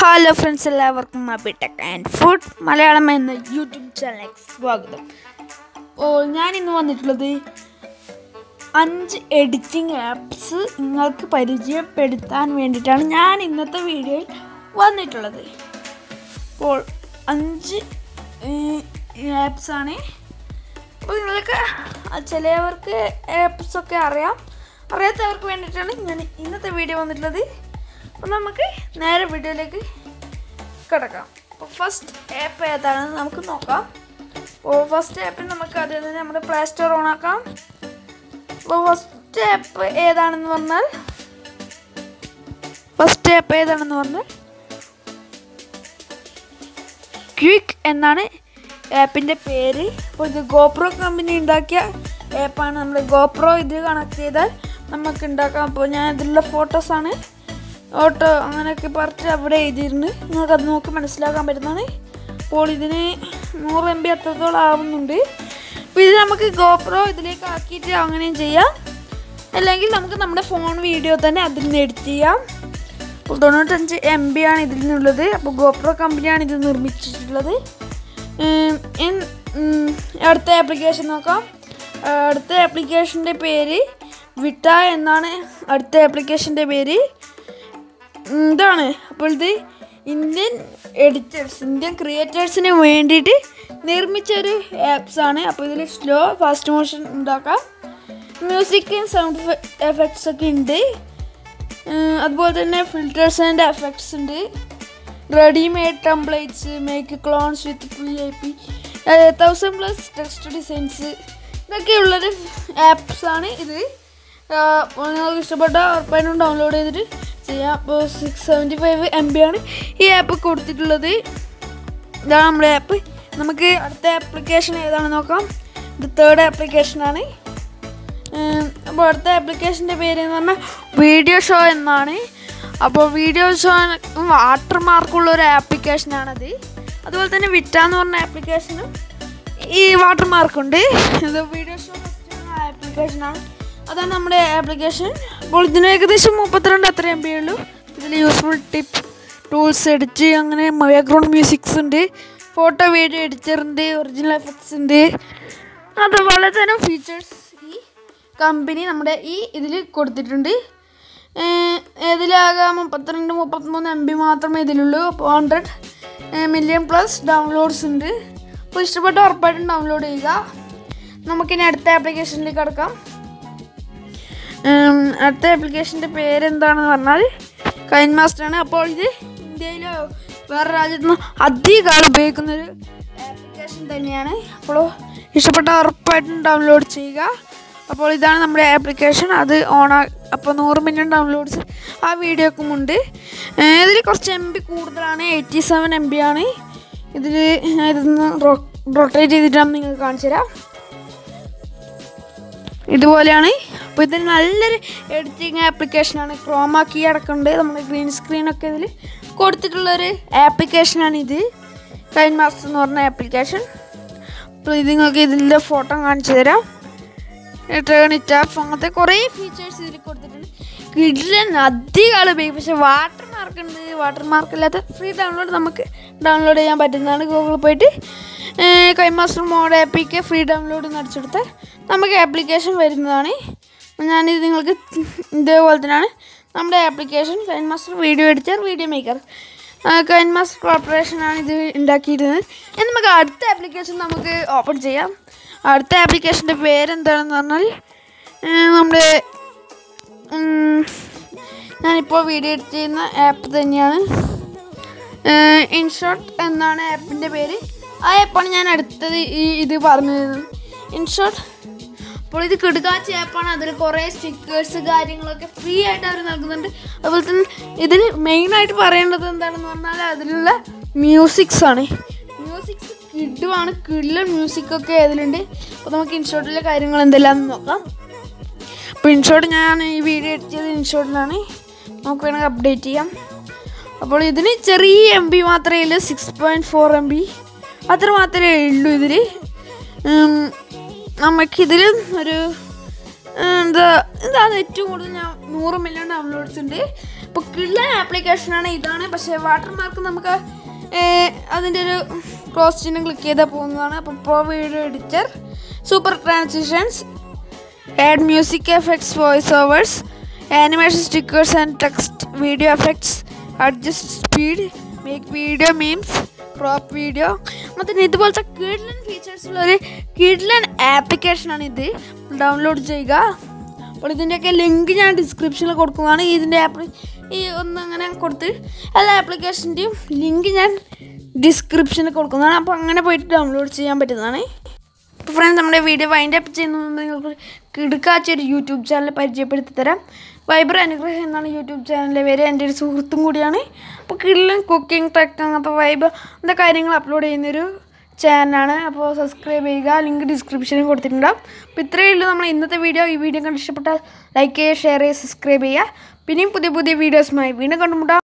hello friends എല്ലാവർക്കും അബിടെക് and food Malayalam എന്ന YouTube ചാനലിലേക്ക് സ്വാഗതം ഓ ഞാൻ ഇന്ന് വന്നിട്ടുള്ളത് അഞ്ച് എഡിറ്റിംഗ് ആപ്സ് നിങ്ങൾക്ക് പരിചയപ്പെടുത്താൻ വേണ്ടിയിട്ടാണ് ഞാൻ ഇന്നത്തെ വീഡിയോയിൽ വന്നിട്ടുള്ളത് അപ്പോൾ അഞ്ച് ആപ്സാണ് അപ്പോൾ നിങ്ങൾക്ക് ചിലവർക്ക് ആപ്സൊക്കെ അറിയാം അറിയാത്തവർക്ക് വേണ്ടിയിട്ടാണ് ഞാൻ ഇന്നത്തെ വീഡിയോ വന്നിട്ടുള്ളത് അപ്പോൾ നമുക്ക് നേരെ വീഡിയോയിലേക്ക് കിടക്കാം അപ്പോൾ ഫസ്റ്റ് ആപ്പ് ഏതാണെന്ന് നമുക്ക് നോക്കാം അപ്പോൾ ഫസ്റ്റ് ആപ്പിൽ നമുക്ക് അതിൽ നിന്ന് നമ്മുടെ പ്ലേ സ്റ്റോർ ഓൺ ആക്കാം അപ്പോൾ ഫസ്റ്റ് ആപ്പ് ഏതാണെന്ന് പറഞ്ഞാൽ ഫസ്റ്റ് ആപ്പ് ഏതാണെന്ന് പറഞ്ഞാൽ ക്വിക്ക് എന്നാണ് ആപ്പിൻ്റെ പേര് അപ്പോൾ ഇത് ഗോപ്രോ കമ്പനി ഉണ്ടാക്കിയ ആപ്പാണ് നമ്മൾ ഗോപ്രോ ഇത് കണക്ട് ചെയ്താൽ നമുക്ക് ഉണ്ടാക്കാം അപ്പോൾ ഞാൻ ഇതിലുള്ള ഫോട്ടോസാണ് ഓട്ടോ അങ്ങനെയൊക്കെ പറഞ്ഞിട്ട് അവിടെ എഴുതിയിരുന്നു നിങ്ങൾക്ക് അത് നോക്കി മനസ്സിലാക്കാൻ പറ്റുന്നതാണ് അപ്പോൾ ഇതിന് നൂറ് എം ബി അത്രത്തോളം ആവുന്നുണ്ട് അപ്പോൾ ഇത് നമുക്ക് ഗോപ്രോ ഇതിലേക്ക് ആക്കിയിട്ട് അങ്ങനെയും ചെയ്യാം അല്ലെങ്കിൽ നമുക്ക് നമ്മുടെ ഫോൺ വീഡിയോ തന്നെ അതിൽ നിന്ന് എഡിറ്റ് ചെയ്യാം അപ്പോൾ തൊണ്ണൂറ്റഞ്ച് എം ബി ആണ് ഇതിൽ നിന്നുള്ളത് അപ്പോൾ ഗോപ്രോ കമ്പനിയാണ് ഇത് നിർമ്മിച്ചിട്ടുള്ളത് ഉം, ഇൻ- ഉം, അടുത്ത ആപ്ലിക്കേഷൻ നോക്കാം ആ, അടുത്ത ആപ്ലിക്കേഷൻ്റെ പേര് വിട്ട എന്നാണ് അടുത്ത ആപ്ലിക്കേഷൻ്റെ പേര് ഉം, ഇതാണ് അപ്പോൾ ഇത് ഇന്ത്യൻ എഡിറ്റേഴ്സ് ഇന്ത്യൻ ക്രിയേറ്റേഴ്സിന് വേണ്ടിയിട്ട് നിർമ്മിച്ച ഒരു ആപ്സ് ആണ് അപ്പോൾ ഇതിൽ സ്ലോ ഫാസ്റ്റ് മോഷൻ ഉണ്ടാക്കാം മ്യൂസിക് സൗണ്ട് എഫക്ട്സ് ഒക്കെ ഉണ്ട് ഉം, അതുപോലെ തന്നെ ഫിൽറ്റേഴ്സ് ആൻഡ് എഫക്ട്സ് ഉണ്ട് readymade templates make clones with P I P thousand plus text designs ഇതൊക്കെയുള്ളൊരു ആപ്സാണ് ഇത് ആ, അപ്പോൾ നിങ്ങൾക്ക് ഇഷ്ടപ്പെട്ട ഉറപ്പായിട്ടും ഡൗൺലോഡ് ചെയ്തിട്ട് ചെയ്യാം അപ്പോൾ six seventy five M B ആണ് ഈ ആപ്പ് കൊടുത്തിട്ടുള്ളത് ഇതാണ് നമ്മുടെ ആപ്പ് നമുക്ക് അടുത്ത ആപ്ലിക്കേഷൻ ഏതാണെന്ന് നോക്കാം ഇത് തേർഡ് ആപ്ലിക്കേഷനാണ് അപ്പോൾ അടുത്ത ആപ്ലിക്കേഷൻ്റെ പേര് എന്ന് പറഞ്ഞാൽ വീഡിയോ ഷോ എന്നാണ് അപ്പോൾ വീഡിയോ ഷോ വാട്ടർ മാർക്കുള്ള ഒരു ആപ്ലിക്കേഷനാണത് അതുപോലെ തന്നെ വിറ്റ എന്ന് പറഞ്ഞ ആപ്ലിക്കേഷനും ഈ വാട്ടർ മാർക്കുണ്ട് ഇത് വീഡിയോ ഷോ ആപ്ലിക്കേഷനാണ് അതാണ് നമ്മുടെ ആപ്ലിക്കേഷൻ അപ്പോൾ ഇതിന് ഏകദേശം മുപ്പത്തിരണ്ട് അത്ര എം ബി ഉള്ളൂ ഇതിൽ യൂസ്ഫുൾ ടിപ്പ് ടൂൾസ് എഡിറ്റ് അങ്ങനെ ബാക്ക്ഗ്രൗണ്ട് മ്യൂസിക്സ് ഉണ്ട് ഫോട്ടോ വീഡിയോ എഡിറ്റർ ഉണ്ട് ഒറിജിനൽ എഫക്ട്സ് ഉണ്ട് അതുപോലെ തന്നെ ഫീച്ചേഴ്സ് ഈ കമ്പനി നമ്മുടെ ഈ ഇതിൽ കൊടുത്തിട്ടുണ്ട് ഏഹ് ഇതിലാകെ മുപ്പത്തിരണ്ട് മുപ്പത്തിമൂന്ന് എം ബി മാത്രമേ ഇതിലുള്ളൂ അപ്പോൾ ഹൺഡ്രഡ് മില്യൺ പ്ലസ് ഡൗൺലോഡ്സ് ഉണ്ട് അപ്പോൾ ഇഷ്ടപ്പെട്ട ഉറപ്പായിട്ടും ഡൗൺലോഡ് ചെയ്യുക നമുക്കിനി അടുത്ത ആപ്ലിക്കേഷനിലേക്ക് കിടക്കാം ഉം, അടുത്ത ആപ്ലിക്കേഷൻ്റെ പേരെന്താണെന്ന് പറഞ്ഞാൽ കൈൻ മാസ്റ്റർ ആണ് അപ്പോൾ ഇത് ഇന്ത്യയിലോ വേറെ രാജ്യത്തുനിന്ന് അധികം ആൾ ഉപയോഗിക്കുന്നൊരു ആപ്ലിക്കേഷൻ തന്നെയാണ് അപ്പോൾ ഇഷ്ടപ്പെട്ട ഉറപ്പായിട്ടും ഡൗൺലോഡ് ചെയ്യുക അപ്പോൾ ഇതാണ് നമ്മുടെ ആപ്ലിക്കേഷൻ അത് ഓണാ അപ്പോൾ നൂറ് മില്യൺ ഡൗൺലോഡ്സ് ആ വീഡിയോക്കും ഉണ്ട് ഇതിൽ കുറച്ച് എം ബി കൂടുതലാണ് എയ്റ്റി സെവൻ എം ബി ആണ് ഇതിൽ ഇതൊന്ന് റൊട്ടേറ്റ് ചെയ്തിട്ടാണ് നിങ്ങൾക്ക് കാണിച്ചു തരാം ഇതുപോലെയാണ് അപ്പോൾ ഇതിന് നല്ലൊരു എഡിറ്റിംഗ് ആപ്ലിക്കേഷനാണ് ക്രോമ കീ അടക്കമുണ്ട് നമ്മുടെ ഗ്രീൻ സ്ക്രീനൊക്കെ ഇതിൽ കൊടുത്തിട്ടുള്ളൊരു ആപ്ലിക്കേഷനാണ് ഇത് കൈൻ മാസ്റ്റർ എന്ന് പറഞ്ഞ ആപ്ലിക്കേഷൻ അപ്പോൾ ഇത് നിങ്ങൾക്ക് ഇതിൻ്റെ ഫോട്ടോ കാണിച്ചു തരാം ടേൺ ഇറ്റ് ആപ്പ് അങ്ങനത്തെ കുറേ ഫീച്ചേഴ്സ് ഇതിൽ കൊടുത്തിട്ടുണ്ട് കിഡിലൻ അധികം ആൾ ഉപയോഗിക്കും പക്ഷേ വാട്ടർ മാർക്ക് ഉണ്ട് വാട്ടർ മാർക്ക് ഇല്ലാത്ത ഫ്രീ ഡൗൺലോഡ് നമുക്ക് ഡൗൺലോഡ് ചെയ്യാൻ പറ്റുന്നതാണ് ഗൂഗിളിൽ പോയിട്ട് കൈമാസ്റ്റർ മോഡ് ആപ്പിക്ക് ഫ്രീ ഡൗൺലോഡ് എന്ന് അടിച്ചെടുത്താൽ നമുക്ക് ആപ്ലിക്കേഷൻ വരുന്നതാണ് ഞാനിത് നിങ്ങൾക്ക് ഇതേപോലെ തന്നെയാണ് നമ്മുടെ application KineMaster video editor video maker KineMaster കോർപ്പറേഷനാണ് ഇത് ഉണ്ടാക്കിയിരുന്നത് ഇനി നമുക്ക് അടുത്ത ആപ്ലിക്കേഷൻ നമുക്ക് ഓപ്പൺ ചെയ്യാം അടുത്ത ആപ്ലിക്കേഷൻ്റെ പേരെന്താണെന്ന് പറഞ്ഞാൽ ഏഹ് നമ്മുടെ ഉം, ഞാനിപ്പോൾ വീഡിയോ എഡിറ്റ് ചെയ്യുന്ന ആപ്പ് തന്നെയാണ് ഇൻഷോട്ട് എന്നാണ് ആപ്പിൻ്റെ പേര് ആ ആപ്പാണ് ഞാൻ അടുത്തത് ഈ ഇത് പറഞ്ഞത് ഇൻഷോട്ട് അപ്പോൾ ഇത് കിടുകാച്ച ആപ്പാണ് അതിൽ കുറേ സ്റ്റിക്കേഴ്സ് കാര്യങ്ങളൊക്കെ ഫ്രീ ആയിട്ട് അവർ നൽകുന്നുണ്ട് അതുപോലെ തന്നെ ഇതിൽ മെയിനായിട്ട് പറയേണ്ടത് എന്താണെന്ന് പറഞ്ഞാൽ അതിലുള്ള മ്യൂസിക്സ് ആണ് മ്യൂസിക്സ് കിഡുമാണ് കിഡുള്ള മ്യൂസിക്കൊക്കെ അതിലുണ്ട് അപ്പോൾ നമുക്ക് ഇൻഷോട്ടിലെ കാര്യങ്ങൾ എന്തെല്ലാം നോക്കാം അപ്പോൾ ഇൻഷോട്ട് ഞാൻ ഈ വീഡിയോ എഡിറ്റ് ചെയ്ത് ഇൻഷോട്ടിലാണ് നമുക്ക് വേണമെങ്കിൽ അപ്ഡേറ്റ് ചെയ്യാം അപ്പോൾ ഇതിന് ചെറിയ എം ബി മാത്രമേ ഉള്ളൂ six point four M B അത്ര മാത്രമേ ഉള്ളൂ ഇതിൽ നമുക്കിതിൽ ഒരു എന്താ ഇതാണ് ഏറ്റവും കൂടുതൽ ഞാൻ നൂറ് മില്യൺ ഡൗൺലോഡ്സ് ഉണ്ട് ഇപ്പോൾ കിള്ള ആപ്ലിക്കേഷനാണ് ഇതാണ് പക്ഷേ വാട്ടർ മാർക്ക് നമുക്ക് ഏർ, അതിൻ്റെ ഒരു ക്രോസ് ചിഹ്നം ക്ലിക്ക് ചെയ്താൽ പോകുന്നതാണ് അപ്പോൾ pro video editor super transitions add music effects voice overs animation stickers and text video effects adjust speed make video memes crop video ಮತ್ತು ഇതുപോലത്തെ കിഡ്ലൻ ഫീച്ചേഴ്സുള്ള ഒരു കിഡ്ലൻ ആപ്ലിക്കേഷനാണ് ഇത് ഡൗൺലോഡ് ചെയ്യുക അപ്പോൾ ഇതിൻ്റെയൊക്കെ ലിങ്ക് ഞാൻ ഡിസ്ക്രിപ്ഷനിൽ കൊടുക്കുന്നതാണ് ഇതിൻ്റെ ആപ്പ് ഈ ഒന്ന് അങ്ങനെ കൊടുത്ത് എല്ലാ ആപ്ലിക്കേഷൻ്റെയും ലിങ്ക് ഞാൻ ഡിസ്ക്രിപ്ഷനിൽ കൊടുക്കുന്നതാണ് അപ്പോൾ അങ്ങനെ പോയിട്ട് ഡൗൺലോഡ് ചെയ്യാൻ പറ്റുന്നതാണ് അപ്പോൾ ഫ്രണ്ട്സ് നമ്മുടെ വീഡിയോ വൈൻഡ് അപ്പ് ചെയ്യുന്നത് നിങ്ങൾക്ക് കിടക്കാച്ച ഒരു യൂട്യൂബ് ചാനൽ പരിചയപ്പെടുത്തി തരാം വൈബർ അനുഗ്രഹം എന്നാണ് യൂട്യൂബ് ചാനലിൻ്റെ പേര് എൻ്റെ ഒരു സുഹൃത്തും കൂടിയാണ് അപ്പോൾ കിടലും കുക്കിംഗ് ടെക് അങ്ങനത്തെ വൈബ് അങ്ങനത്തെ കാര്യങ്ങൾ അപ്ലോഡ് ചെയ്യുന്നൊരു ചാനലാണ് അപ്പോൾ സബ്സ്ക്രൈബ് ചെയ്യുക ലിങ്ക് ഡിസ്ക്രിപ്ഷനിൽ കൊടുത്തിട്ടുണ്ടാവും അപ്പോൾ ഇത്രയേ ഉള്ളൂ നമ്മൾ ഇന്നത്തെ വീഡിയോ ഈ വീഡിയോ കണ്ട് ഇഷ്ടപ്പെട്ടാൽ ലൈക്ക് ചെയ്യുക ഷെയർ ചെയ്യുക സബ്സ്ക്രൈബ് ചെയ്യുക പിന്നെയും പുതിയ പുതിയ വീഡിയോസുമായി വീണ്ടും കണ്ടുമുട്ടാം